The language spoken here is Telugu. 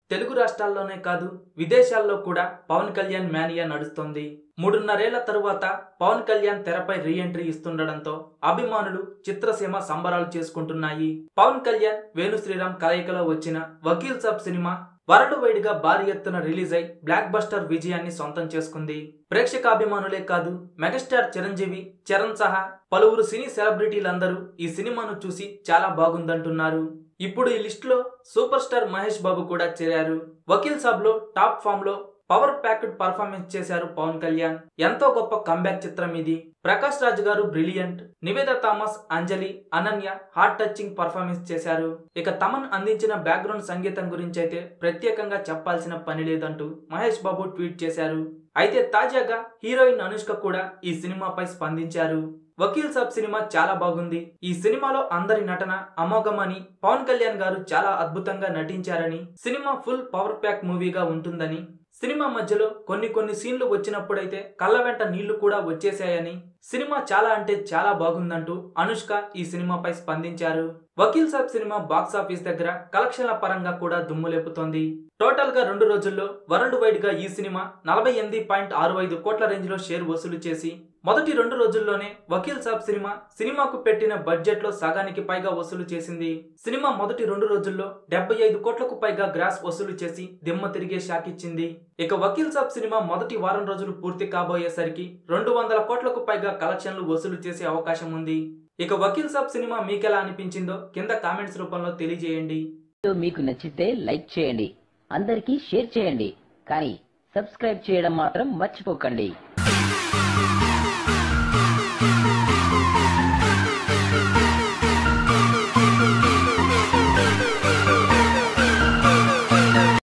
తెలుగు రాష్ట్రాల్లోనే కాదు విదేశాల్లో కూడా పవన్ కళ్యాణ్ మేనియా నడుస్తోంది మూడున్నరేళ్ల తరువాత పవన్ కళ్యాణ్ తెరపై రీ ఎంట్రీ ఇస్తుండడంతో అభిమానులు చిత్రసీమ సంబరాలు చేసుకుంటున్నాయి పవన్ కళ్యాణ్ వేణు శ్రీరామ్ కలయికలో వచ్చిన వకీల్ సాబ్ సినిమా వరల్డ్ వైడ్ గా భారీ ఎత్తున రిలీజ్ అయి బ్లాక్ బస్టర్ విజయాన్ని సొంతం చేసుకుంది ప్రేక్షకాభిమానులే కాదు మెగాస్టార్ చిరంజీవి చరణ్ సహా పలువురు సినీ సెలబ్రిటీలందరూ ఈ సినిమాను చూసి చాలా బాగుందంటున్నారు ఇప్పుడు ఈ లిస్ట్ లో సూపర్ స్టార్ మహేష్ బాబు కూడా చేరారు వకీల్ సాబ్ లో టాప్ ఫామ్ లో పవర్ ప్యాక్డ్ పర్ఫార్మెన్స్ చేశారు పవన్ కళ్యాణ్ ఎంతో గొప్ప కంబ్యాక్ చిత్రం ఇది ప్రకాష్ రాజ్ గారు brilliant Nivetha Thomas Anjali Ananya heart touching performance చేశారు ఇక తమన్ అందించిన బ్యాక్గ్రౌండ్ సంగీతం గురించి అయితే ప్రత్యేకంగా చెప్పాల్సిన పని లేదంటూ మహేష్ బాబు ట్వీట్ చేశారు అయితే తాజాగా హీరోయిన్ అనుష్క కూడా ఈ సినిమాపై స్పందించారు వకీల్ సాబ్ సినిమా చాలా బాగుంది ఈ సినిమాలో అందరి నటన అమోఘమని పవన్ కళ్యాణ్ గారు చాలా అద్భుతంగా నటించారని సినిమా ఫుల్ పవర్ ప్యాక్ మూవీగా ఉంటుందని సినిమా మధ్యలో కొన్ని కొన్ని సీన్లు వచ్చినప్పుడైతే కళ్ళ వెంట నీళ్లు కూడా వచ్చేసాయని సినిమా చాలా అంటే చాలా బాగుందంటూ అనుష్క ఈ సినిమాపై స్పందించారు వకీల్ సాబ్ సినిమా బాక్స్ ఆఫీస్ దగ్గర కలెక్షన్ల పరంగా కూడా దుమ్ము లేపుతోంది టోటల్ గా రెండు రోజుల్లో వరల్డ్ వైడ్ గా ఈ సినిమా నలభై ఎనిమిది పాయింట్ ఆరు ఐదు కోట్ల రేంజ్ లో షేర్ వసూలు చేసి మొదటి రెండు రోజుల్లోనే వకీల్ సాబ్ సినిమా సినిమాకు పెట్టిన బడ్జెట్ లో సగానికి పైగా వసూలు చేసింది సినిమా మొదటి రెండు రోజుల్లో డెబ్బై ఐదు కోట్లకు పైగా గ్రాస్ వసూలు చేసి దిమ్మ తిరిగే షాక్ ఇచ్చింది ఇక వకీల్ సాబ్ సినిమా మొదటి వారం రోజులు పూర్తి కాబోయేసరికి రెండు వందల కోట్లకు పైగా కలెక్షన్లు వసూలు చేసే అవకాశం ఉంది ఇక వకీల్ సాబ్ సినిమా మీకెలా అనిపించిందో కింద కామెంట్స్ రూపంలో తెలియజేయండి వీడియో మీకు నచ్చితే లైక్ చేయండి అందరికీ షేర్ చేయండి కానీ సబ్స్క్రైబ్ చేయడం మాత్రం మర్చిపోకండి